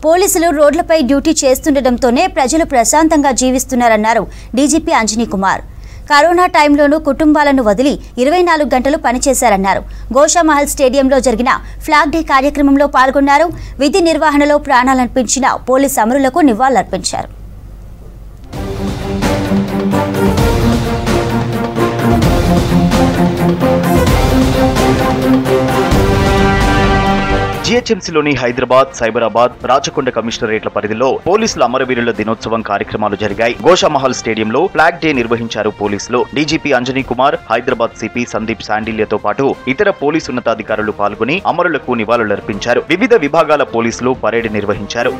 పోలీసులు రోడ్లపై డ్యూటీ చేస్తుండటంతోనే ప్రజలు ప్రశాంతంగా జీవిస్తున్నారన్నారు డీజీపీ అంజనీ కుమార్ కరోనా టైంలోనూ కుటుంబాలను వదిలి ఇరవై నాలుగు గంటలు పనిచేశారన్నారు గోషామహల్ స్టేడియంలో జరిగిన ఫ్లాగ్ డే కార్యక్రమంలో పాల్గొన్నారు విధి నిర్వహణలో ప్రాణాలర్పించిన పోలీస్ అమరులకు నివాళులర్పించారు జీహెచ్ఎంసీలోని హైదరాబాద్ సైబరాబాద్ రాచకొండ కమిషనరేట్ల పరిధిలో పోలీసుల అమరవీరుల దినోత్సవం కార్యక్రమాలు జరిగాయి గోషామహల్ స్టేడియంలో ఫ్లాగ్ డే నిర్వహించారు పోలీసులు డీజీపీ అంజనీ కుమార్ హైదరాబాద్ సిపి సందీప్ శాండిల్యతో పాటు ఇతర పోలీసు ఉన్నతాధికారులు పాల్గొని అమరులకు నివాళులర్పించారు వివిధ విభాగాల పోలీసులు పరేడ్ నిర్వహించారు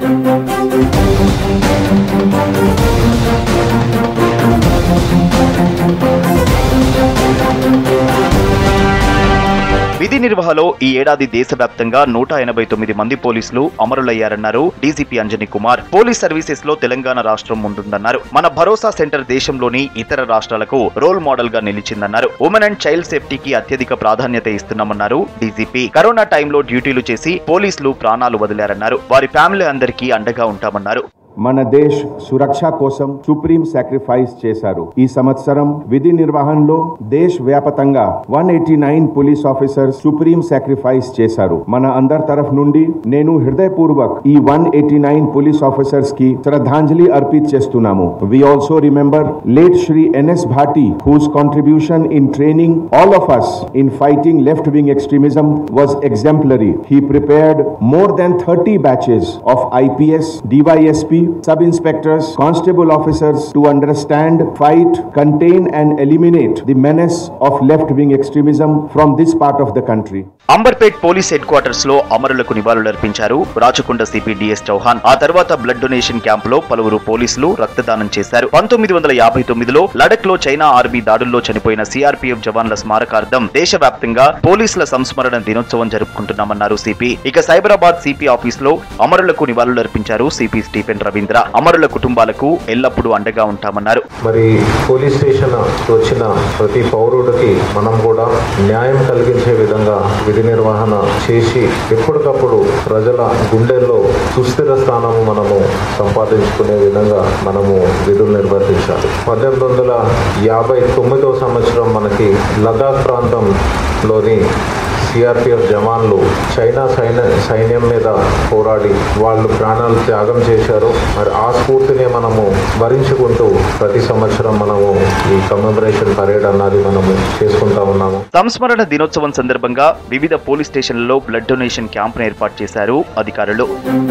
విధి నిర్వహణలో ఈ ఏడాది దేశవ్యాప్తంగా నూట ఎనభై తొమ్మిది మంది పోలీసులు అమరులయ్యారన్నారు DGP Anjani Kumar police services లో తెలంగాణ రాష్ట్రం ముందుందన్నారు మన భరోసా సెంటర్ దేశంలోని ఇతర రాష్ట్రాలకు రోల్ మోడల్ గా నిలిచిందన్నారు ఉమెన్ అండ్ చైల్డ్ సేఫ్టీకి అత్యధిక ప్రాధాన్యత ఇస్తున్నామన్నారు డీజీపీ కరోనా టైంలో డ్యూటీలు చేసి పోలీసులు ప్రాణాలు వదిలారన్నారు వారి ఫ్యామిలీ అందరికీ అండగా ఉంటామన్నారు మన దేశ్ సురక్ష కోసం సుప్రీం సాక్రిఫైస్ చేశారు ఈ సంవత్సరం విధి నిర్వహణలో దేశ వ్యాపతంగా one eighty nine police officers supreme sacrifice చేశారు మన అందరి తరఫు నుండి నేను హృదయపూర్వక్ ఈ one eighty nine police officers కి శ్రద్ధాంజలి అర్పిత్ చేస్తున్నాము we also remember late Shri NS Bhati whose contribution in training all of us in fighting left wing extremism was exemplary. He prepared more than 30 batches of IPS, DYSP, sub inspectors, constable officers to understand, fight, contain, and eliminate the menace of left wing extremism from this part of the country. Amberpet police headquarters లో అమరులకు నివాళులర్పించారు Rachakonda CP DS Chauhan ఆ తర్వాత blood donation camp లో పలువురు పోలీసులు రక్తదానం చేశారు పంతొమ్మిది వందల యాభై తొమ్మిదిలో లడక్ లో చైనా ఆర్మీ దాడుల్లో చనిపోయిన సిఆర్పీఎఫ్ జవాన్ల స్మారకార్థం దేశవ్యాప్తంగా పోలీసుల సంస్మరణ దినోత్సవం జరుపుకుంటున్నామన్నారు సిపి ఇక సైబరాబాద్ సిపి ఆఫీస్ లో అమరులకు నివాళులర్పించారు సిపి స్టీఫెన్ రవీంద్ర అమరుల కుటుంబాలకు ఎల్లప్పుడూ అండగా ఉంటామన్నారు మరి పోలీస్ స్టేషన్ వచ్చిన ప్రతి పౌరుడికి మనం కూడా న్యాయం కలిగించే విధంగా విధి నిర్వహణ చేసి ఎప్పటికప్పుడు ప్రజల గుండెల్లో సుస్థిర స్థానం మనము సంపాదించుకునే విధంగా మనము విధులు నిర్వర్తించాలి పద్దెనిమిది వందల యాభై తొమ్మిదో సంవత్సరం మనకి లదాఖ్ ప్రాంతంలోని సిఆర్పిఎఫ్ జవాన్లు చైనా సైన్య సైన్యం మీద పోరాడి వాళ్ళు ప్రాణాలు త్యాగం చేశారు మరి ఆ స్ఫూర్తిని మనము భరించుకుంటూ ప్రతి సంవత్సరం మనము ఈ కమెమరేషన్ పరేడ్ అన్నది మనము చేసుకుంటా ఉన్నాము సంస్మరణ దినోత్సవం సందర్భంగా వివిధ పోలీస్ స్టేషన్లలో బ్లడ్ డొనేషన్ క్యాంప్ ఏర్పాటు చేశారు అధికారులు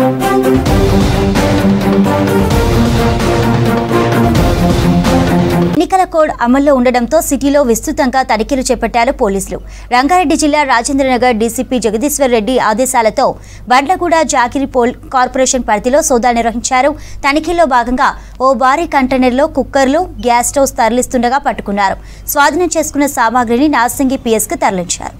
ఎన్నికల కోడ్ అమల్లో ఉండడంతో సిటీలో విస్తృతంగా తనిఖీలు చేపట్టారు పోలీసులు రంగారెడ్డి జిల్లా రాజేంద్రనగర్ డీసీపీ జగదీశ్వర్ రెడ్డి ఆదేశాలతో బండ్లగూడ జాకిరి పోల్ కార్పొరేషన్ పరిధిలో సోదాలు నిర్వహించారు తనిఖీల్లో భాగంగా ఓ భారీ కంటైనర్లో కుక్కర్లు గ్యాస్ స్టవ్స్ తరలిస్తుండగా పట్టుకున్నారు స్వాధీనం చేసుకున్న సామాగ్రిని నార్సింగి పిఎస్కి తరలించారు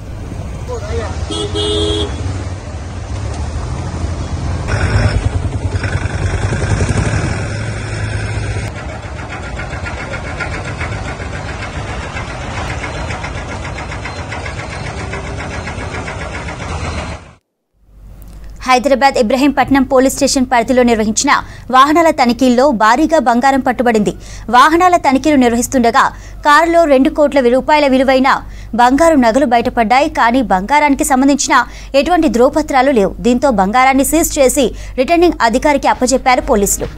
హైదరాబాద్ ఇబ్రహీంపట్నం పోలీస్ స్టేషన్ పరిధిలో నిర్వహించిన వాహనాల తనిఖీల్లో భారీగా బంగారం పట్టుబడింది వాహనాల తనిఖీలు నిర్వహిస్తుండగా కారులో రెండు కోట్ల రూపాయల విలువైన బంగారు నగలు బయటపడ్డాయి కానీ బంగారానికి సంబంధించిన ఎటువంటి ధ్రువపత్రాలు లేవు దీంతో బంగారాన్ని సీజ్ చేసి రిటర్నింగ్ అధికారికి అప్పజెప్పారు పోలీసులు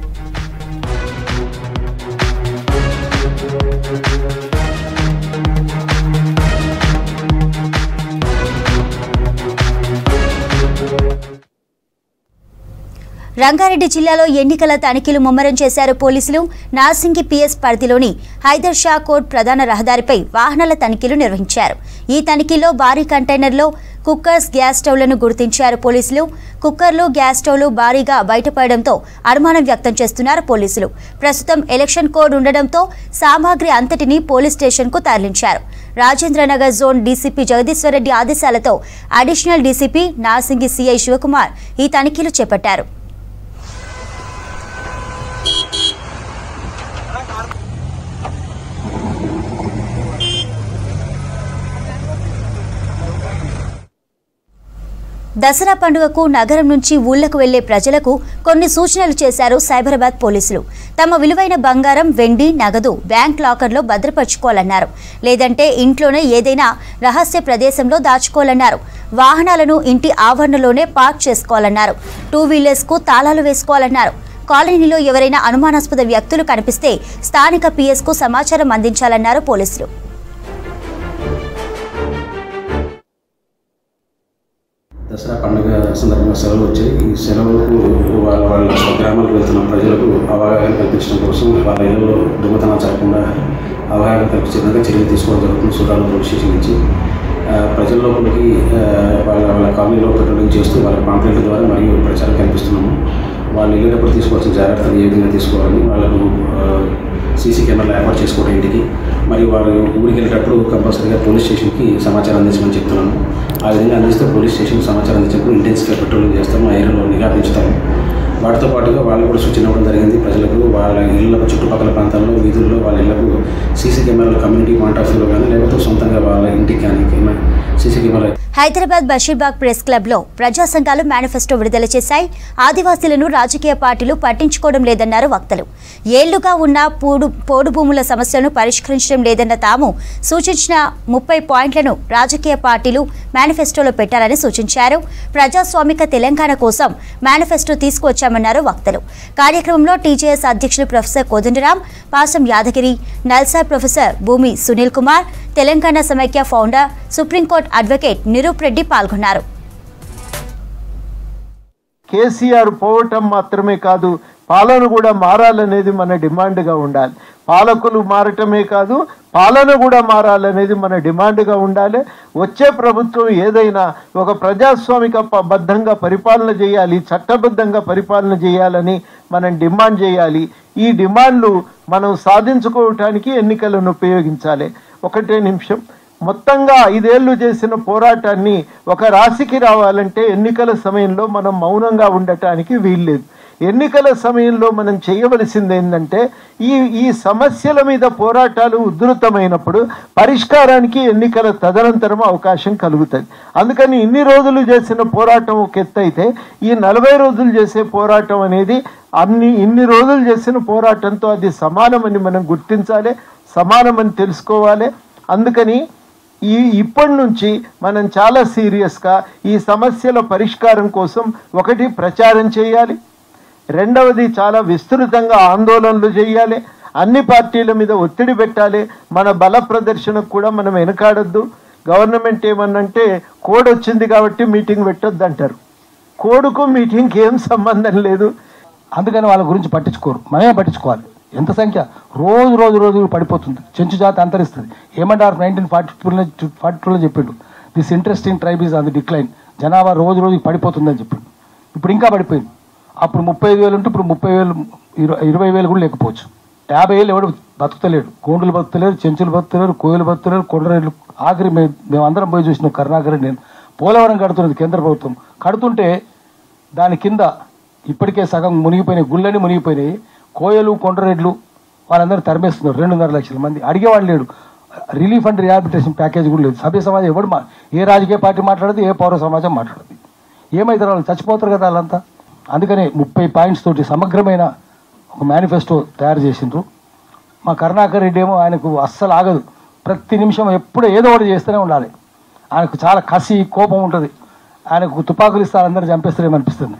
రంగారెడ్డి జిల్లాలో ఎన్నికల తనిఖీలు ముమ్మరం చేశారు పోలీసులు నార్సింగి పిఎస్ పరిధిలోని హైదర్ షా కోట్ ప్రధాన రహదారిపై వాహనాల తనిఖీలు నిర్వహించారు ఈ తనిఖీలో భారీ కంటైనర్లో కుక్కర్స్ గ్యాస్ స్టవ్లను గుర్తించారు పోలీసులు కుక్కర్లు గ్యాస్ స్టవ్లు భారీగా బయటపడడంతో అనుమానం వ్యక్తం చేస్తున్నారు పోలీసులు ప్రస్తుతం ఎలక్షన్ కోడ్ ఉండడంతో సామాగ్రి అంతటినీ పోలీస్ స్టేషన్కు తరలించారు రాజేంద్రనగర్ జోన్ డీసీపీ జగదీశ్వరరెడ్డి ఆదేశాలతో additional DCP Narsingi CI Shivakumar ఈ తనిఖీలు చేపట్టారు దసరా పండుగకు నగరం నుంచి ఊళ్లకు వెళ్లే ప్రజలకు కొన్ని సూచనలు చేశారు సైబరాబాద్ పోలీసులు తమ విలువైన బంగారం వెండి నగదు బ్యాంక్ లాకర్లో భద్రపరుచుకోవాలన్నారు లేదంటే ఇంట్లోనే ఏదైనా రహస్య ప్రదేశంలో దాచుకోవాలన్నారు వాహనాలను ఇంటి ఆవరణలోనే పార్క్ చేసుకోవాలన్నారు టూ వీలర్స్కు తాళాలు వేసుకోవాలన్నారు కాలనీలో ఎవరైనా అనుమానాస్పద వ్యక్తులు కనిపిస్తే స్థానిక పిఎస్కు సమాచారం అందించాలన్నారు పోలీసులు దసరా పండుగ సందర్భంగా సెలవులు వచ్చాయి ఈ సెలవులకు వాళ్ళ వాళ్ళ స్వగ్రామాలకు వెళ్తున్న ప్రజలకు అవగాహన కల్పించడం కోసం వాళ్ళ ఇళ్లలో దొంగతనం జరగకుండా అవగాహన కల్పించే విధంగా చర్యలు తీసుకోవడం జరుగుతుంది సూరాల పోలీస్ స్టేషన్ నుంచి ఆ, ప్రజల లోపలికి ఆ, వాళ్ళ వాళ్ళ కాలనీలో పెట్రోలింగ్ చేస్తూ వాళ్ళ పాంప్లెట్ల ద్వారా మరియు ప్రచారం కల్పిస్తున్నాము వాళ్ళు వెళ్ళేటప్పుడు తీసుకోవాల్సిన జాగ్రత్తలు ఏ విధంగా తీసుకోవాలని వాళ్ళకు సీసీ కెమెరాలు ఏర్పాటు చేసుకోవడం ఇంటికి మరియు వారు ఊరికి వెళ్ళేటప్పుడు కంపల్సరీగా పోలీస్ స్టేషన్కి సమాచారం అందించమని చెప్తున్నాము ఆ విధంగా అందిస్తే పోలీస్ స్టేషన్ సమాచారం అందించినప్పుడు ఇంటెన్సివ్గా పెట్రోలింగ్ చేస్తాము ఆ ఏరియాలో నిఘా పెంచుతాము వాటితో పాటుగా వాళ్ళు కూడా సూచన ఇవ్వడం జరిగింది ప్రజలకు వాళ్ళ ఇళ్ళ చుట్టుపక్కల ప్రాంతాల్లో వీధుల్లో వాళ్ళ ఇళ్లకు సీసీ కెమెరాలు కమ్యూనిటీ పాయింట్ ఆఫ్ వ్యూలో కానీ లేకపోతే సొంతంగా వాళ్ళ ఇంటికి కానీ CC camera Hyderabad Basheerbagh press club లో ప్రజా సంఘాలు మేనిఫెస్టో విడుదల చేశాయి ఆదివాసీలను రాజకీయ పార్టీలు పట్టించుకోవడం లేదన్నారు వక్తలు ఏళ్లుగా ఉన్న పూడు పోడు భూముల సమస్యలను పరిష్కరించడం లేదన్న తాము సూచించిన ముప్పై పాయింట్లను రాజకీయ పార్టీలు మేనిఫెస్టోలో పెట్టాలని సూచించారు ప్రజాస్వామిక తెలంగాణ కోసం మేనిఫెస్టో తీసుకువచ్చామన్నారు వక్తలు కార్యక్రమంలో టీజేఎస్ అధ్యక్షులు ప్రొఫెసర్ కోదండరాం పాసం యాదగిరి నల్సార్ ప్రొఫెసర్ భూమి సునీల్ కుమార్ తెలంగాణ సమైక్య founder supreme court advocate Niroop Reddy పాల్గొన్నారు కేసీఆర్ పోవటం మాత్రమే కాదు పాలన కూడా మారాలనేది మన డిమాండ్గా ఉండాలి పాలకులు మారటమే కాదు పాలన కూడా మారాలనేది మన డిమాండ్గా ఉండాలి వచ్చే ప్రభుత్వం ఏదైనా ఒక ప్రజాస్వామిక ప- బద్ధంగా పరిపాలన చేయాలి చట్టబద్ధంగా పరిపాలన చేయాలని మనం డిమాండ్ చేయాలి ఈ డిమాండ్లు మనం సాధించుకోవటానికి ఎన్నికలను ఉపయోగించాలి ఒకటే నిమిషం మొత్తంగా ఐదేళ్లు చేసిన పోరాటాన్ని ఒక రాశికి రావాలంటే ఎన్నికల సమయంలో మనం మౌనంగా ఉండటానికి వీల్లేదు ఎన్నికల సమయంలో మనం చేయవలసింది ఏంటంటే ఈ ఈ సమస్యల మీద పోరాటాలు ఉధృతమైనప్పుడు పరిష్కారానికి ఎన్నికల తదనంతరం అవకాశం కలుగుతుంది అందుకని ఇన్ని రోజులు చేసిన పోరాటం ఒక ఎత్తు అయితే ఈ నలభై రోజులు చేసే పోరాటం అనేది అన్ని ఇన్ని రోజులు చేసిన పోరాటంతో అది సమానమని మనం గుర్తించాలి సమానమని తెలుసుకోవాలి అందుకని ఈ ఇప్పటి నుంచి మనం చాలా సీరియస్గా ఈ సమస్యల పరిష్కారం కోసం ఒకటి ప్రచారం చేయాలి రెండవది చాలా విస్తృతంగా ఆందోళనలు చేయాలి అన్ని పార్టీల మీద ఒత్తిడి పెట్టాలి మన బల ప్రదర్శనకు కూడా మనం వెనకాడొద్దు గవర్నమెంట్ ఏమన్నంటే కోడ్ వచ్చింది కాబట్టి మీటింగ్ పెట్టొద్దు అంటారు కోడుకు మీటింగ్కి ఏం సంబంధం లేదు అందుకని వాళ్ళ గురించి పట్టించుకోరు మనమే పట్టించుకోవాలి ఎంత సంఖ్య రోజు రోజు రోజు పడిపోతుంది చెంచు జాతి అంతరిస్తుంది ఏమంటారు నైన్టీన్ ఫార్టీ టూలో ఫార్టీ టూలో చెప్పిండు this interesting tribe is on the decline జనాభా రోజు రోజుకి పడిపోతుందని చెప్పిండు ఇప్పుడు ఇంకా పడిపోయింది అప్పుడు ముప్పై ఐదు వేలు ఉంటే ఇప్పుడు ముప్పై వేలు ఇరవై ఇరవై వేలు కూడా లేకపోవచ్చు యాభై ఏళ్ళు ఎవడు బతుకుతలేడు గోండులు బతుకుతలేరు చెంచులు బతుకుతలేరు కోయిలు బతుకుతలేరు కొండరేళ్ళు ఆఖరి మేము మేమందరం పోయి చూసినాం కరుణాకర్ నేను పోలవరం కడుతున్నది కేంద్ర ప్రభుత్వం కడుతుంటే దాని కింద ఇప్పటికే సగం మునిగిపోయినాయి గుళ్ళని మునిగిపోయినాయి కోయలు కొండరెడ్లు వాళ్ళందరూ తరిమేస్తున్నారు రెండున్నర లక్షల మంది అడిగేవాడు లేడు రిలీఫ్ అండ్ రిహాబిలిటేషన్ ప్యాకేజ్ కూడా లేదు సభ్య సమాజం ఎవడు మా ఏ రాజకీయ పార్టీ మాట్లాడదు ఏ పౌర సమాజం మాట్లాడదు ఏమైతారు వాళ్ళు చచ్చిపోతారు కదా వాళ్ళంతా అందుకనే ముప్పై పాయింట్స్ తోటి సమగ్రమైన ఒక మేనిఫెస్టో తయారు చేసిండ్రు మా కరుణాకర్ రెడ్డి ఏమో ఆయనకు అస్సలు ఆగదు ప్రతి నిమిషం ఎప్పుడు ఏదో ఒకటి చేస్తూనే ఉండాలి ఆయనకు చాలా కసి కోపం ఉంటుంది ఆయనకు తుపాకులు ఇస్తే అందరూ చంపేస్తారేమనిపిస్తుంది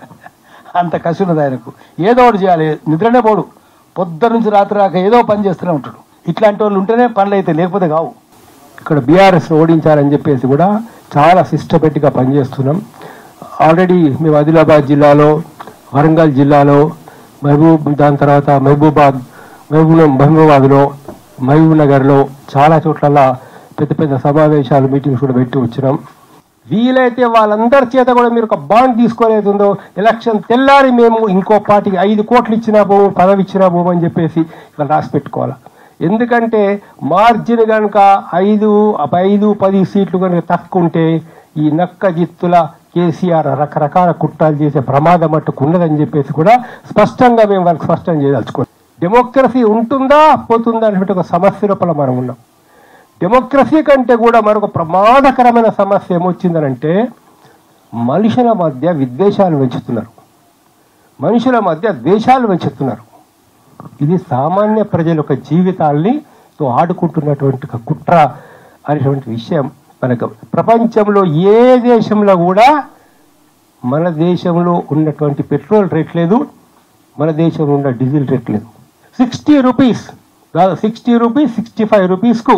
అంత కసి ఉన్నది ఆయనకు ఏదో ఒకటి చేయాలి నిద్రనే పోడు పొద్దున్న నుంచి రాత్రి దాకా ఏదో పని చేస్తూనే ఉంటాడు ఇట్లాంటి వాళ్ళు ఉంటేనే పనులు అయితే లేకపోతే కావు ఇక్కడ బీఆర్ఎస్ ఓడించాలని చెప్పేసి కూడా చాలా సిస్టమేటిక్గా పనిచేస్తున్నాం ఆల్రెడీ మేము ఆదిలాబాద్ జిల్లాలో వరంగల్ జిల్లాలో మహబూబ్ దాని తర్వాత మహబూబాద్ మహబూబ్ మహబూబాద్లో మహబూబ్ నగర్లో చాలా చోట్ల పెద్ద పెద్ద సమావేశాలు మీటింగ్స్ కూడా పెట్టి వచ్చినాం వీలైతే వాళ్ళందరి చేత కూడా మీరు ఒక బాండ్ తీసుకోలేదు ఉందో ఎలక్షన్ తెల్లారి మేము ఇంకో పార్టీకి ఐదు కోట్లు ఇచ్చినా పోము పదవి ఇచ్చినా పోము అని చెప్పేసి ఇక్కడ రాసి పెట్టుకోవాలి ఎందుకంటే మార్జిన్ కనుక ఐదు ఐదు పది సీట్లు కనుక తక్కువ ఉంటే ఈ నక్క జిత్తుల కేసీఆర్ రకరకాల కుట్రాలు చేసే ప్రమాదం మట్టుకు ఉన్నదని చెప్పేసి కూడా స్పష్టంగా మేము వాళ్ళకి స్పష్టం చేయదలుచుకోండి డెమోక్రసీ ఉంటుందా పోతుందా అనేటువంటి ఒక సమస్య లోపల మనం ఉన్నాం డెమోక్రసీ కంటే కూడా మరొక ప్రమాదకరమైన సమస్య ఏమొచ్చిందనంటే మనుషుల మధ్య విద్వేషాలు పెంచుతున్నారు మనుషుల మధ్య ద్వేషాలు పెంచుతున్నారు ఇది సామాన్య ప్రజల యొక్క జీవితాల్ని తో ఆడుకుంటున్నటువంటి ఒక కుట్ర అనేటువంటి విషయం మనకు ప్రపంచంలో ఏ దేశంలో కూడా మన దేశంలో ఉన్నటువంటి పెట్రోల్ రేట్ లేదు మన దేశంలో ఉన్న డీజిల్ రేట్ లేదు సిక్స్టీ రూపీస్ దాదాపు సిక్స్టీ రూపీస్ సిక్స్టీ ఫైవ్ రూపీస్కు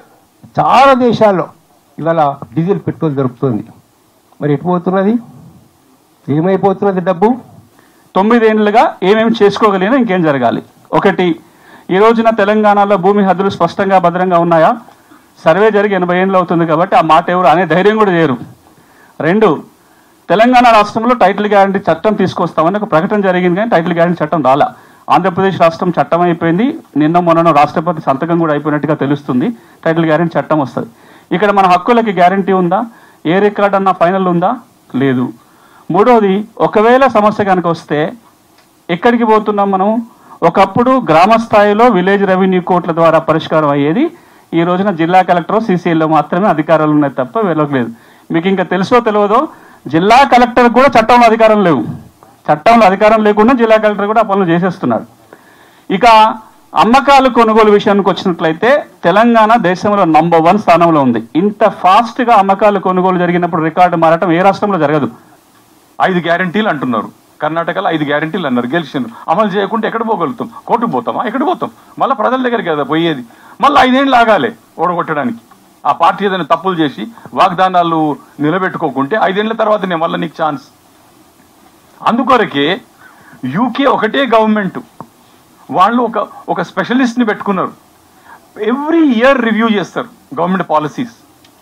చాలా దేశాల్లో ఇవాళ డీజిల్ పెట్రోల్ దొరుకుతుంది మరి ఎటు పోతున్నది ఏమైపోతున్నది డబ్బు తొమ్మిదేళ్లుగా ఏమేమి చేసుకోగలిగినా ఇంకేం జరగాలి ఒకటి ఈ రోజున తెలంగాణలో భూమి హద్దులు స్పష్టంగా భద్రంగా ఉన్నాయా సర్వే జరిగి ఎనభై ఏళ్ళు అవుతుంది కాబట్టి ఆ మాట ఎవరు అనే ధైర్యం కూడా చేయరు రెండు తెలంగాణ రాష్ట్రంలో టైటిల్ గ్యారంటీ చట్టం తీసుకొస్తామని ఒక ప్రకటన జరిగింది కానీ టైటిల్ గ్యారంటీ చట్టం రాలా ఆంధ్రప్రదేశ్ రాష్ట్రం చట్టం అయిపోయింది నిన్న మొన్న రాష్ట్రపతి సంతకం కూడా అయిపోయినట్టుగా తెలుస్తుంది టైటిల్ గ్యారంటీ చట్టం వస్తుంది ఇక్కడ మన హక్కులకి గ్యారంటీ ఉందా ఏ రికార్డ్ అన్న ఫైనల్ ఉందా లేదు మూడోది ఒకవేళ సమస్య కనుక వస్తే ఎక్కడికి పోతున్నాం మనం ఒకప్పుడు గ్రామ స్థాయిలో విలేజ్ రెవెన్యూ కోర్టుల ద్వారా పరిష్కారం అయ్యేది ఈ రోజున జిల్లా కలెక్టర్ సీసీఎల్లో మాత్రమే అధికారాలు ఉన్నాయి తప్ప వెళ్ళలేదు మీకు ఇంకా తెలుసో తెలియదో జిల్లా కలెక్టర్ కూడా చట్టంలో అధికారం లేవు చట్టంలో అధికారం లేకుండా జిల్లా కలెక్టర్ కూడా ఆ పనులు చేసేస్తున్నాడు ఇక అమ్మకాలు కొనుగోలు విషయానికి వచ్చినట్లయితే తెలంగాణ దేశంలో నంబర్ వన్ స్థానంలో ఉంది ఇంత ఫాస్ట్ గా అమ్మకాలు కొనుగోలు జరిగినప్పుడు రికార్డు మారటం ఏ రాష్ట్రంలో జరగదు ఐదు గ్యారంటీలు అంటున్నారు కర్ణాటకలో ఐదు గ్యారంటీలు అన్నారు గెలిచిండ్రు అమలు చేయకుంటే ఎక్కడ పోగలుగుతాం కోర్టుకు పోతామా ఎక్కడ పోతాం మళ్ళీ ప్రజల దగ్గరికి కదా పోయేది మళ్ళీ ఐదేళ్ళు ఆగాలి ఓడగొట్టడానికి ఆ పార్టీ ఏదైనా తప్పులు చేసి వాగ్దానాలు నిలబెట్టుకోకుంటే ఐదేళ్ల తర్వాతనే మళ్ళీ నీకు ఛాన్స్ అందుకొరకే యూకే ఒకటే గవర్నమెంట్ వాళ్ళు ఒక ఒక స్పెషలిస్ట్ని పెట్టుకున్నారు ఎవ్రీ ఇయర్ రివ్యూ చేస్తారు గవర్నమెంట్ పాలసీస్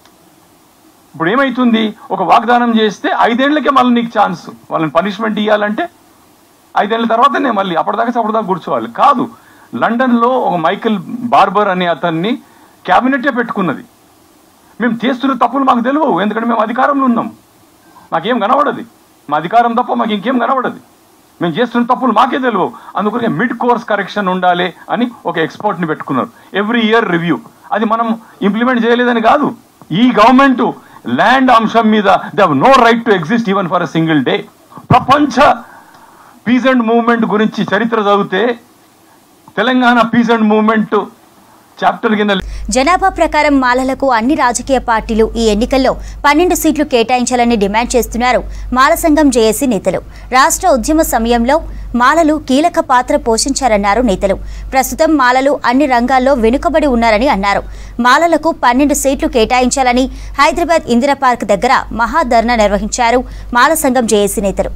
ఇప్పుడు ఏమైతుంది ఒక వాగ్దానం చేస్తే ఐదేళ్లకే మళ్ళీ నీకు ఛాన్స్ వాళ్ళని పనిష్మెంట్ ఇవ్వాలంటే ఐదేళ్ల తర్వాతనే మళ్ళీ అప్పటిదాకా అప్పటిదాకా కూర్చోవాలి కాదు లండన్లో ఒక మైకిల్ బార్బర్ అనే అతన్ని క్యాబినెటే పెట్టుకున్నది మేము చేస్తున్న తప్పులు మాకు తెలియవు ఎందుకంటే మేము అధికారంలో ఉన్నాం మాకేం కనబడదు మా అధికారం తప్ప మాకు ఇంకేం కనబడదు మేము చేస్తున్న తప్పులు మాకే తెలియవు అందుకని మిడ్ కోర్స్ కరెక్షన్ ఉండాలి అని ఒక ఎక్స్పర్ట్ని పెట్టుకున్నారు ఎవ్రీ ఇయర్ రివ్యూ అది మనం ఇంప్లిమెంట్ చేయలేదని కాదు ఈ గవర్నమెంట్ ల్యాండ్ అంశం మీద they no right to exist even for a single day ప్రపంచ పీజెంట్ మూవ్మెంట్ గురించి చరిత్ర చదివితే తెలంగాణ పీజెంట్ మూవ్మెంట్ చాప్టర్ కింద జనాభా ప్రకారం మాలలకు అన్ని రాజకీయ పార్టీలు ఈ ఎన్నికల్లో పన్నెండు సీట్లు కేటాయించాలని డిమాండ్ చేస్తున్నారు మాల సంఘం జేఏసీ నేతలు రాష్ట్ర ఉద్యమ సమయంలో మాలలు కీలక పాత్ర పోషించారన్నారు నేతలు ప్రస్తుతం మాలలు అన్ని రంగాల్లో వెనుకబడి ఉన్నారని అన్నారు మాలలకు పన్నెండు సీట్లు కేటాయించాలని హైదరాబాద్ ఇందిరా పార్క్ దగ్గర మహాధర్నా నిర్వహించారు మాల సంఘం జేఏసీ నేతలు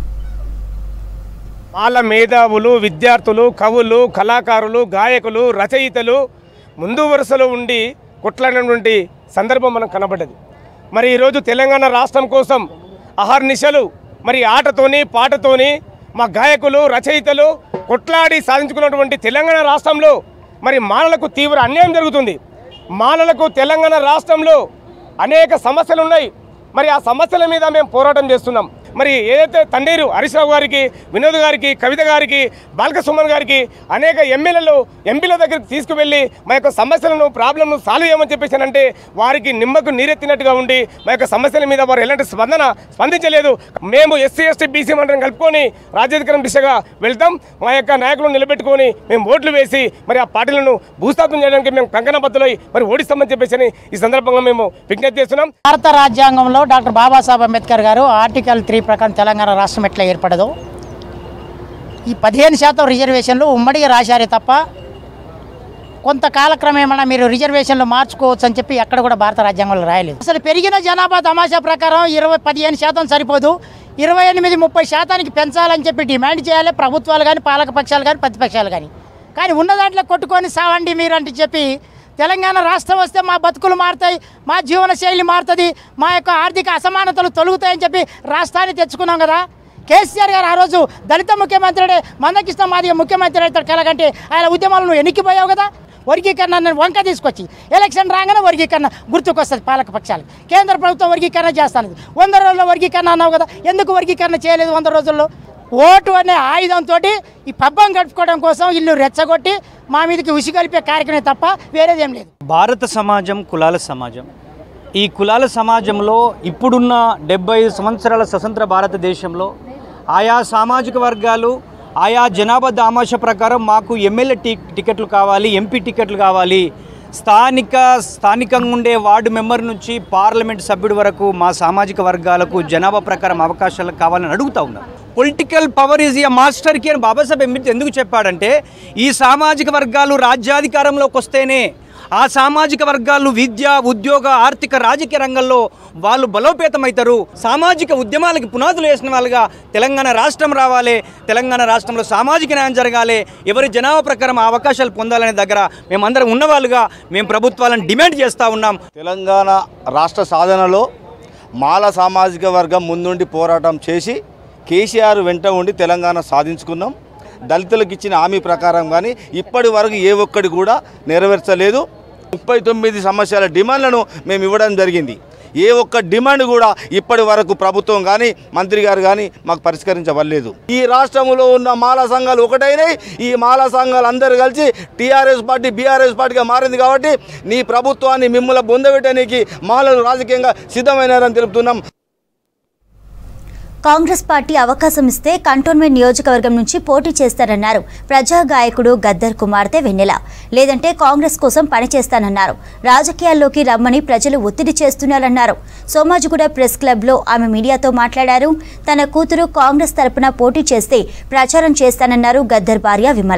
మాల మేధావులు విద్యార్థులు కవులు కళాకారులు గాయకులు రచయితలు ముందు వరుసలో ఉండి కొట్లాడినటువంటి సందర్భం మనకు కనబడ్డది మరి ఈరోజు తెలంగాణ రాష్ట్రం కోసం అహర్నిశలు మరి ఆటతోని పాటతోని మా గాయకులు రచయితలు కొట్లాడి సాధించుకున్నటువంటి తెలంగాణ రాష్ట్రంలో మరి మాలలకు తీవ్ర అన్యాయం జరుగుతుంది మాలలకు తెలంగాణ రాష్ట్రంలో అనేక సమస్యలు ఉన్నాయి మరి ఆ సమస్యల మీద మేము పోరాటం చేస్తున్నాం మరి ఏదైతే తండేరు హరీష్ రావు గారికి వినోద్ గారికి కవిత గారికి బాలక సుమన్ గారికి అనేక ఎమ్మెల్యేలు ఎంపీల దగ్గరికి తీసుకువెళ్ళి మా యొక్క సమస్యలను ప్రాబ్లంను సాల్వ్ చేయమని చెప్పేసానంటే వారికి నిమ్మకు నీరెత్తినట్టుగా ఉండి మా యొక్క సమస్యల మీద వారు ఎలాంటి స్పందన స్పందించలేదు మేము ఎస్సీ ఎస్టీ బీసీ మండలం కలుపుకొని రాజ్యాధికారం దిశగా వెళ్తాం మా యొక్క నాయకులను నిలబెట్టుకొని మేము ఓట్లు వేసి మరి ఆ పార్టీలను భూస్థాపన చేయడానికి మేము కంకణబద్దులై మరి ఓడిస్తామని చెప్పేసి ఈ సందర్భంగా మేము విజ్ఞప్తి చేస్తున్నాం భారత రాజ్యాంగంలో డాక్టర్ బాబాసాహెబ్ అంబేద్కర్ గారు ఆర్టికల్ త్రీ ప్రకారం తెలంగాణ రాష్ట్రం ఎట్లా ఏర్పడదో ఈ పదిహేను శాతం రిజర్వేషన్లు ఉమ్మడిగా రాశారే తప్ప కొంత కాలక్రమేమన్నా మీరు రిజర్వేషన్లు మార్చుకోవచ్చు అని చెప్పి ఎక్కడ కూడా భారత రాజ్యాంగంలో రాయలేదు అసలు పెరిగిన జనాభా తమాషా ప్రకారం ఇరవై పదిహేను శాతం సరిపోదు ఇరవై ఎనిమిది ముప్పై శాతానికి పెంచాలని చెప్పి డిమాండ్ చేయాలి ప్రభుత్వాలు కానీ పాలక పక్షాలు కానీ ప్రతిపక్షాలు కానీ కానీ ఉన్న దాంట్లో కొట్టుకొని సావండి మీరు అంటే చెప్పి తెలంగాణ రాష్ట్రం వస్తే మా బతుకులు మారుతాయి మా జీవన శైలి మారుతుంది మా యొక్క ఆర్థిక అసమానతలు తొలుగుతాయని చెప్పి రాష్ట్రాన్ని తెచ్చుకున్నాం కదా కేసీఆర్ గారు ఆ రోజు దళిత ముఖ్యమంత్రి మందకృష్ణ మాదిగ ముఖ్యమంత్రి అవుతాడు కలగంటే ఆయన ఉద్యమాలు నువ్వు ఎన్నికిపోయావు కదా వర్గీకరణ నేను వంక తీసుకొచ్చి ఎలక్షన్ రాగానే వర్గీకరణ గుర్తుకొస్తుంది పాలక పక్షాలకు కేంద్ర ప్రభుత్వం వర్గీకరణ చేస్తాను వంద రోజుల్లో వర్గీకరణ అన్నావు కదా ఎందుకు వర్గీకరణ చేయలేదు వంద రోజుల్లో ఓటు అనే ఆయుధంతో ఈ పబ్బం గడుపుకోవడం కోసం ఇల్లు రెచ్చగొట్టి మా మీదకి ఉసి కలిపే కార్యక్రమం తప్ప వేరేదేం లేదు భారత సమాజం కులాల సమాజం ఈ కులాల సమాజంలో ఇప్పుడున్న డెబ్బై సంవత్సరాల స్వతంత్ర భారతదేశంలో ఆయా సామాజిక వర్గాలు ఆయా జనాభా దామాష ప్రకారం మాకు ఎమ్మెల్యే టి టికెట్లు కావాలి ఎంపీ టికెట్లు కావాలి స్థానిక స్థానికంగా ఉండే వార్డు మెంబర్ నుంచి పార్లమెంట్ సభ్యుడి వరకు మా సామాజిక వర్గాలకు జనాభా ప్రకారం అవకాశాలు కావాలని అడుగుతా ఉన్నారు పొలిటికల్ పవర్ ఈజ్ ఏ మాస్టర్కి అని బాబాసాహెబ్ అంబేద్కర్ ఎందుకు చెప్పాడంటే ఈ సామాజిక వర్గాలు రాజ్యాధికారంలోకి వస్తేనే ఆ సామాజిక వర్గాలు విద్య ఉద్యోగ ఆర్థిక రాజకీయ రంగంలో వాళ్ళు బలోపేతమవుతారు సామాజిక ఉద్యమాలకి పునాదులు వేసిన వాళ్ళుగా తెలంగాణ రాష్ట్రం రావాలి తెలంగాణ రాష్ట్రంలో సామాజిక న్యాయం జరగాలి ఎవరి జనాభా ప్రకారం ఆ అవకాశాలు పొందాలనే దగ్గర మేమందరం ఉన్నవాళ్ళుగా మేము ప్రభుత్వాలను డిమాండ్ చేస్తూ ఉన్నాం తెలంగాణ రాష్ట్ర సాధనలో మాల సామాజిక వర్గం ముందుండి పోరాటం చేసి కేసీఆర్ వెంట ఉండి తెలంగాణ సాధించుకున్నాం దళితులకు ఇచ్చిన హామీ ప్రకారం కానీ ఇప్పటి వరకు ఏ ఒక్కటి కూడా నెరవేర్చలేదు ముప్పై తొమ్మిది సమస్యల డిమాండ్లను మేము ఇవ్వడం జరిగింది ఏ ఒక్క డిమాండ్ కూడా ఇప్పటి వరకు ప్రభుత్వం కానీ మంత్రి గారు కానీ మాకు పరిష్కరించవలేదు ఈ రాష్ట్రంలో ఉన్న మాల సంఘాలు ఒకటైనాయి ఈ మాల సంఘాలు అందరూ కలిసి టీఆర్ఎస్ పార్టీ బీఆర్ఎస్ పార్టీగా మారింది కాబట్టి నీ ప్రభుత్వాన్ని మిమ్మల్ని బొందబెట్టడానికి మాలలు రాజకీయంగా సిద్ధమైనారని తెలుపుతున్నాం కాంగ్రెస్ పార్టీ అవకాశం ఇస్తే కంటోన్మెంట్ నియోజకవర్గం నుంచి పోటీ చేస్తారన్నారు ప్రజా గాయకుడు గద్దర్ కుమార్తె వెన్నెల లేదంటే కాంగ్రెస్ కోసం పనిచేస్తానన్నారు రాజకీయాల్లోకి రమ్మని ప్రజలు ఒత్తిడి చేస్తున్నారన్నారు సోమాజిగూడ ప్రెస్ క్లబ్లో ఆమె మీడియాతో మాట్లాడారు తన కూతురు కాంగ్రెస్ తరపున పోటీ చేస్తే ప్రచారం చేస్తానన్నారు గద్దర్ భార్య విమల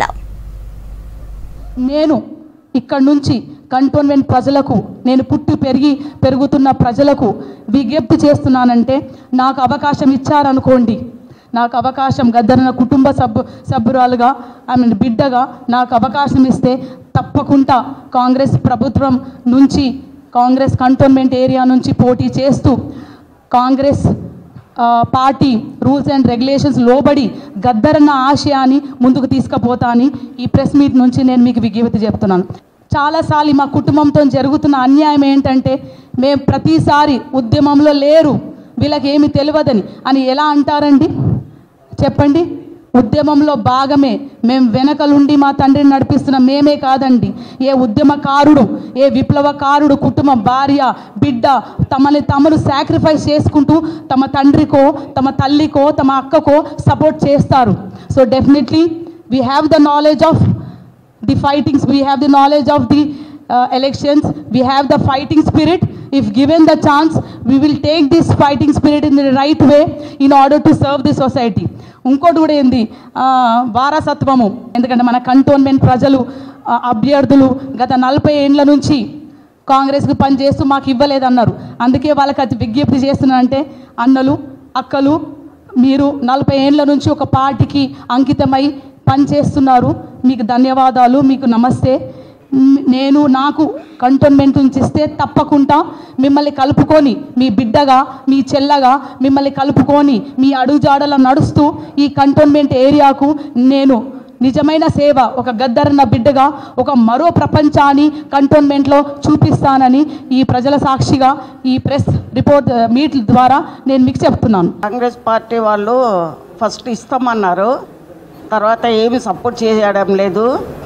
నేను ఇక్కడ నుంచి కంటోన్మెంట్ ప్రజలకు నేను పుట్టి పెరిగి పెరుగుతున్న ప్రజలకు విజ్ఞప్తి చేస్తున్నానంటే నాకు అవకాశం ఇచ్చారనుకోండి నాకు అవకాశం గద్దరన కుటుంబ సభ్యు సభ్యురాలుగా ఐ మీన్ బిడ్డగా నాకు అవకాశం ఇస్తే తప్పకుండా కాంగ్రెస్ ప్రభుత్వం నుంచి కాంగ్రెస్ కంటోన్మెంట్ ఏరియా నుంచి పోటీ చేస్తూ కాంగ్రెస్ ఆ, పార్టీ రూల్స్ అండ్ రెగ్యులేషన్స్ లోబడి గద్దరన్న ఆశయాన్ని ముందుకు తీసుకుపోతా అని ఈ ప్రెస్ మీట్ నుంచి నేను మీకు విజ్ఞప్తి చెప్తున్నాను చాలాసార్లు మా కుటుంబంతో జరుగుతున్న అన్యాయం ఏంటంటే మేము ప్రతిసారి ఉద్యమంలో లేరు వీళ్ళకి ఏమి తెలియదని అని ఎలా అంటారండి చెప్పండి ఉద్యమంలో భాగమే మేము వెనకలుండి మా తండ్రిని నడిపిస్తున్న మేమే కాదండి ఏ ఉద్యమకారుడు ఏ విప్లవకారుడు కుటుంబం భార్య బిడ్డ తమని తమను సాక్రిఫైస్ చేసుకుంటూ తమ తండ్రికో తమ తల్లికో తమ అక్కకో సపోర్ట్ చేస్తారు so definitely we have the knowledge of the fightings we have the knowledge of the uh, elections we have the fighting spirit if given the chance we will take this fighting spirit in the right way in order to serve the society ఇంకోటి కూడా ఏంది ఆ, వారసత్వము ఎందుకంటే మన cantonment ప్రజలు ఆ, అభ్యర్థులు గత నలభై ఏండ్ల నుంచి కాంగ్రెస్కి పనిచేస్తూ మాకు ఇవ్వలేదన్నారు అందుకే వాళ్ళకి అది విజ్ఞప్తి చేస్తున్నానంటే అన్నలు అక్కలు మీరు నలభై ఏండ్ల నుంచి ఒక పార్టీకి అంకితమై పనిచేస్తున్నారు మీకు ధన్యవాదాలు మీకు నమస్తే మ్, నేను నాకు కంటోన్మెంట్ నుంచి ఇస్తే తప్పకుండా మిమ్మల్ని కలుపుకొని మీ బిడ్డగా మీ చెల్లగా మిమ్మల్ని కలుపుకొని మీ అడుగుజాడల నడుస్తూ ఈ కంటోన్మెంట్ ఏరియాకు నేను నిజమైన సేవ ఒక గద్దరన్న బిడ్డగా ఒక మరో ప్రపంచాన్ని కంటోన్మెంట్లో చూపిస్తానని ఈ ప్రజల సాక్షిగా ఈ ప్రెస్ రిపోర్ట్ మీట్ ద్వారా నేను మీకు చెప్తున్నాను కాంగ్రెస్ పార్టీ వాళ్ళు ఫస్ట్ ఇస్తామన్నారు తర్వాత ఏమి సపోర్ట్ చేయడం లేదు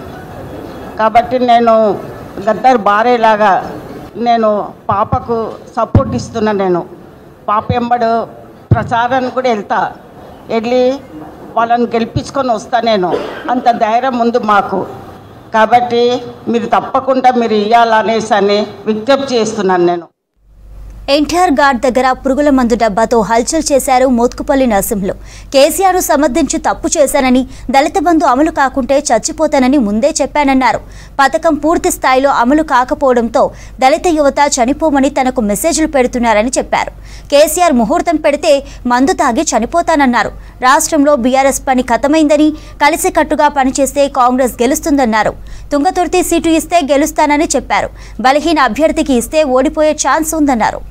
కాబట్టి నేను గద్దర్ భార్యలాగా నేను పాపకు సపోర్ట్ ఇస్తున్నా నేను పాప ఎంబడు ప్రచారానికి కూడా వెళ్తా వెళ్ళి వాళ్ళని గెలిపించుకొని వస్తా నేను అంత ధైర్యం ఉంది మాకు కాబట్టి మీరు తప్పకుండా మీరు ఇవ్వాలనేసి అని విజ్ఞప్తి చేస్తున్నాను నేను ఎన్టీఆర్ ఘాట్ దగ్గర పురుగుల మందు డబ్బాతో హల్చల్ చేశారు మోత్కుపల్లి నరసింహులు కేసీఆర్ను సమర్థించి తప్పు చేశానని దళిత బంధు అమలు కాకుంటే చచ్చిపోతానని ముందే చెప్పానన్నారు పథకం పూర్తి స్థాయిలో అమలు కాకపోవడంతో దళిత యువత చనిపోమని తనకు మెసేజ్లు పెడుతున్నారని చెప్పారు కేసీఆర్ ముహూర్తం పెడితే మందు తాగి చనిపోతానన్నారు రాష్ట్రంలో బీఆర్ఎస్ పని ఖతమైందని కలిసికట్టుగా పనిచేస్తే కాంగ్రెస్ గెలుస్తుందన్నారు తుంగతుర్తి సీటు ఇస్తే గెలుస్తానని చెప్పారు బలహీన అభ్యర్థికి ఇస్తే ఓడిపోయే ఛాన్స్ ఉందన్నారు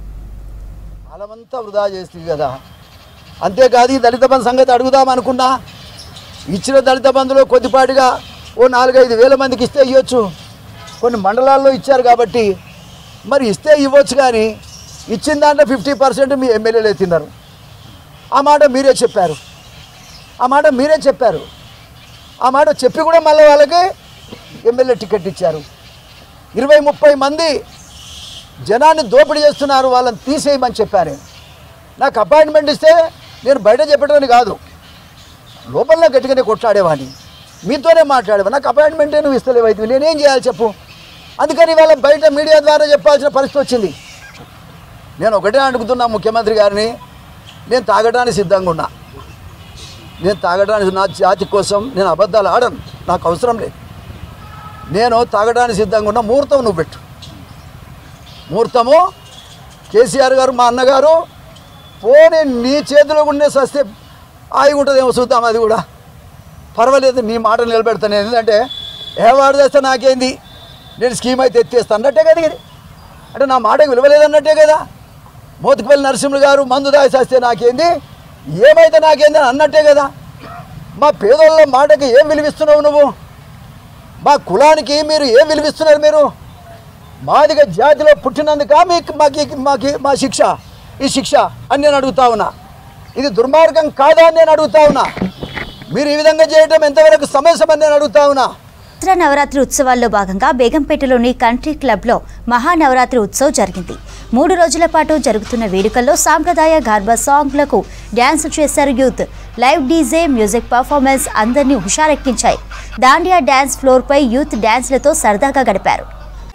కాలమంతా వృధా చేస్తుంది కదా అంతేకాదు ఈ దళిత బంధు సంగతి అడుగుదాం అనుకున్నా ఇచ్చిన దళిత బంధులో కొద్దిపాటిగా ఓ నాలుగైదు వేల మందికి ఇస్తే ఇవ్వచ్చు కొన్ని మండలాల్లో ఇచ్చారు కాబట్టి మరి ఇస్తే ఇవ్వచ్చు కానీ ఇచ్చిన దాంట్లో ఫిఫ్టీ పర్సెంట్ మీ ఎమ్మెల్యేలే తిన్నారు ఆ మాట మీరే చెప్పారు ఆ మాట మీరే చెప్పారు ఆ మాట చెప్పి కూడా మళ్ళీ వాళ్ళకి ఎమ్మెల్యే టికెట్ ఇచ్చారు ఇరవై ముప్పై మంది జనాన్ని దోపిడీ చేస్తున్నారు వాళ్ళని తీసేయమని చెప్పాను నాకు అపాయింట్మెంట్ ఇస్తే నేను బయట చెప్పడం కాదు లోపల గట్టిగానే కొట్లాడేవాడిని మీతోనే మాట్లాడేవాడిని నాకు అపాయింట్మెంటే నువ్వు ఇస్తలేవు అయితే నేనేం చేయాలి చెప్పు అందుకని వాళ్ళ బయట మీడియా ద్వారా చెప్పాల్సిన పరిస్థితి వచ్చింది నేను ఒకటే అడుగుతున్నా ముఖ్యమంత్రి గారిని నేను తాగడానికి సిద్ధంగా ఉన్నా నేను తాగడానికి నా జాతి కోసం నేను అబద్ధాలు ఆడను నాకు అవసరం లేదు నేను తాగడానికి సిద్ధంగా ఉన్నా ముహూర్తం నువ్వు పెట్టు ముహూర్తము కేసీఆర్ గారు మా అన్నగారు పోనీ నీ చేతిలో ఉండే సస్తే ఆగి ఉంటుందేమో చూద్దాం అది కూడా పర్వాలేదు నీ మాట నిలబెడతాను నేను ఎందుకంటే ఏ వాడు చేస్తే నాకేంది నేను స్కీమ్ అయితే ఎత్తేస్తా అన్నట్టే కదా ఇది అంటే నా మాటకు విలువలేదన్నట్టే కదా మోతుకుపల్లి నరసింహులు గారు మందు దాయి చేస్తే నాకేంది ఏమైతే నాకేంది అని అన్నట్టే కదా మా పేదోళ్ళ మాటకి ఏం విలువిస్తున్నావు నువ్వు మా కులానికి మీరు ఏం విలువిస్తున్నారు మీరు మాదిగ జాతిలో పుట్టినందుక మీకు మాకి మాకి మా శిక్ష ఈ శిక్ష అని నేను అడుగుతా ఉన్నా ఇది దుర్మార్గం కాదా అని నేను అడుగుతా ఉన్నా మీరు ఈ విధంగా చేయడం ఎంతవరకు సమస్యమని నేను అడుగుతా ఉన్నా దసరా నవరాత్రి ఉత్సవాల్లో భాగంగా బేగంపేటలోని కంట్రీ క్లబ్లో మహానవరాత్రి ఉత్సవ్ జరిగింది మూడు రోజుల పాటు జరుగుతున్న వేడుకల్లో సాంప్రదాయ గార్బా సాంగ్లకు డ్యాన్స్ చేశారు youth live DJ music performance అందరినీ హుషారెక్కించాయి దాండియా డ్యాన్స్ ఫ్లోర్పై యూత్ డ్యాన్స్లతో సరదాగా గడిపారు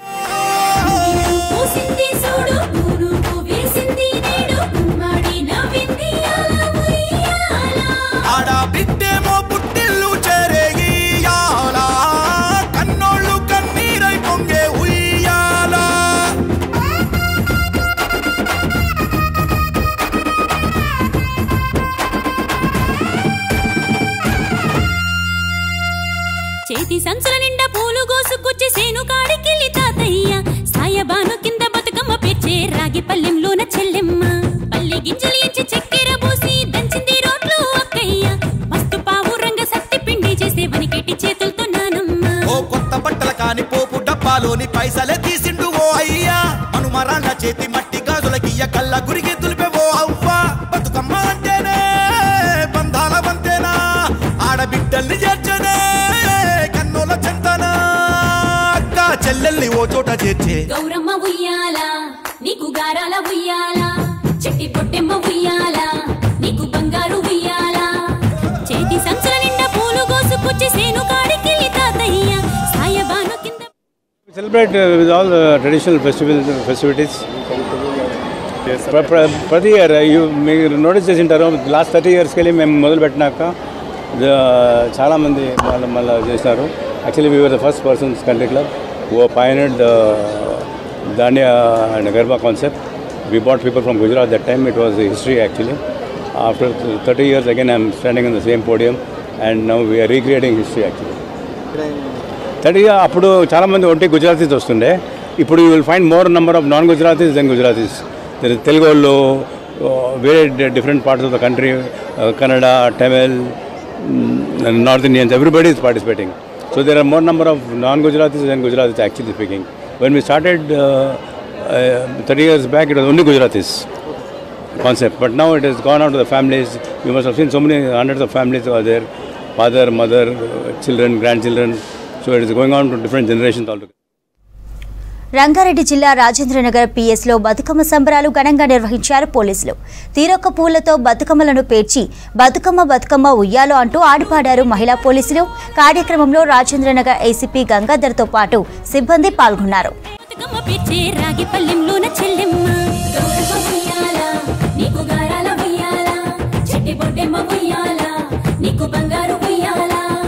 పూసింది చూడు పురుగు వేసింది నేడు గుమ్మడి నవ్వింది అలా ఉయ్యాల. ఆడ బిడ్డేమో పుట్టిల్లు చెరేగియాల కన్నోళ్ళు కన్నీరై పొంగే ఉయ్యాల చేతి సంచుల నిండా పూలు గోసుకొచ్చి సేను కాడికెళ్ళి తాతయ్య సాయబాను కింద బతుకమ్మ పెచ్చే రాగి పల్లెంలోన చెల్లెమ్మ పల్లె గింజలు ఇచ్చి చక్కెర పోసి దంచింది రోడ్లు అక్కయ్య మస్తు పావు రంగ సత్తి పిండి చేసే వనికెట్టి చేతులతో నానమ్మ ఓ కొత్త బట్టల కాని పోపు డబ్బాలోని పైసలే తీసిండు ఓ అయ్యా మనుమరాళ్ళ చేతి మట్టి గాజులకియ్య కళ్ళ గురికి తులిపే ఓ అవ్వ బతుకమ్మ అంటేనే బంధాల వంతేనా ఆడబిడ్డల్ని చేర్చనే కన్నుల చెంతనా అక్క చెల్లెల్ని ఓ చోట చేర్చే గౌరమ్మ ఉయ్యాల నీకు గారాల ఉయ్యాల చెట్టి పొట్టెమ్మ ఉయ్యాల నీకు బంగారు ఉయ్యాల చేతి సంచుల నిండా పూలు గోసుకొచ్చి సేను కాడికెళ్ళి తాతయ్య సాయబాను కింద celebrate uh, with all the traditional festivals festivities. ప్ర- ప్ర- ప్రతి ఇయర్ యూ మీరు నోటీస్ చేసి ఉంటారు లాస్ట్ థర్టీ ఇయర్స్కి వెళ్ళి మేము మొదలు పెట్టినాక ద- చాలామంది మళ్ళీ మళ్ళీ చేసినారు actually we were the first persons country club opened dandiya and garba concept we brought people from Gujarat that time it was history actually after thirty years again I'm standing in the same podium and now we're recreating history actually థర్టీగా అప్పుడు చాలామంది ఒంటి గుజరాతీస్ వస్తుండే ఇప్పుడు you will find more number of non Gujaratis than Gujaratis Telugu వాళ్ళు ఆ, వేరే different parts of the country Kannada Tamil north Indians everybody is participating so there are more number of non Gujaratis than Gujaratis actually speaking when we started thirty years back it was only Gujaratis concept. But now it has gone out to the families. You must have seen so many hundreds of families who are there, father, mother, children, grandchildren. So it is going on to different generations altogether. Rangareddy జిల్లా రాజేంద్రనగర్ పిఎస్లో బతుకమ్మ సంబరాలు ఘనంగా నిర్వహించారు పోలీసులు తీరొక్క పూలతో బతుకమ్మలను పేర్చి బతుకమ్మ బతుకమ్మ ఉయ్యాలో అంటూ ఆడిపాడారు మహిళా పోలీసులు కార్యక్రమంలో రాజేంద్రనగర్ ఏసీపీ గంగాధర్తో పాటు సిబ్బంది పాల్గొన్నారు బతుకమ్మ పిచ్చే రాగి పల్లెంలోన చెల్లెమ్మ గౌరమ్మ ఉయ్యాల నీకు గారాల ఉయ్యాల చెట్టి బొడ్డెమ్మ ఉయ్యాల నీకు బంగారు ఉయ్యాల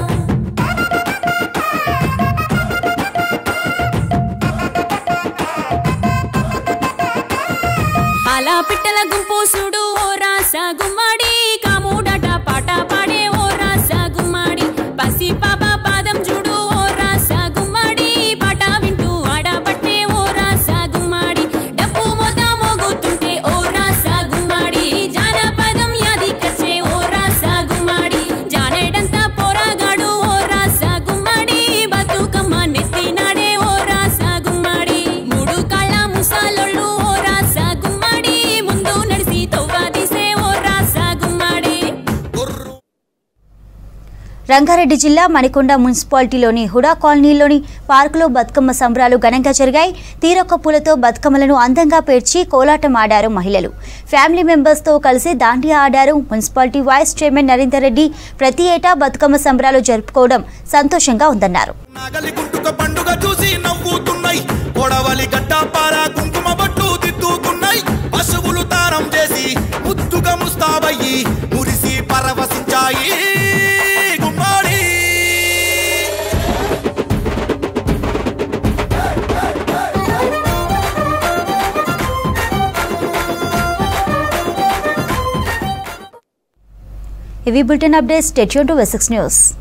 పాలా పిట్టల గుంపు చూడు ఓ రాస గుమ్మడి కాముడట పాట పాడే ఓ రాస గుమ్మడి పసి పాప పాదం చూడు ఓ రాస గుమ్మడి పాట వింటూ ఆడబట్టే ఓ రాస గుమ్మడి డప్పు మోత మోగుతుంటే ఓ రాస గుమ్మడి జానపదం యాది కచ్చే ఓ రాస గుమ్మడి జానేడంతా పోరాగాడు ఓ రాస గుమ్మడి బతుకమ్మ నెత్తినాడే ఓ రాస గుమ్మడి మూడు కాళ్ళ ముసాలొళ్ళు ఓ రాస గుమ్మడి ముందు నడిసి తవ్వ రంగారెడ్డి జిల్లా మణికొండ మున్సిపాలిటీలోని హుడా కాలనీలోని పార్కులో బతుకమ్మ సంబరాలు ఘనంగా జరిగాయి తీరొక్క పూలతో బతుకమ్మలను అందంగా పేర్చి కోలాటం ఆడారు మహిళలు ఫ్యామిలీ మెంబర్స్తో కలిసి దాండియా ఆడారు municipality vice chairman Narender Reddy ప్రతి ఏటా బతుకమ్మ సంబరాలు జరుపుకోవడం సంతోషంగా ఉందన్నారు పండుగ చూసి నవ్వుతున్నాయి కొడవలి గడ్డపార కుంకుమ బట్టు దిద్దుతున్నాయి పశువులు తారం చేసి ముద్దుగా ముస్తాబయ్యి మురిసి పరవశించాయి గుమ్మాడి ఇవి bulletin updates stay tuned to V six news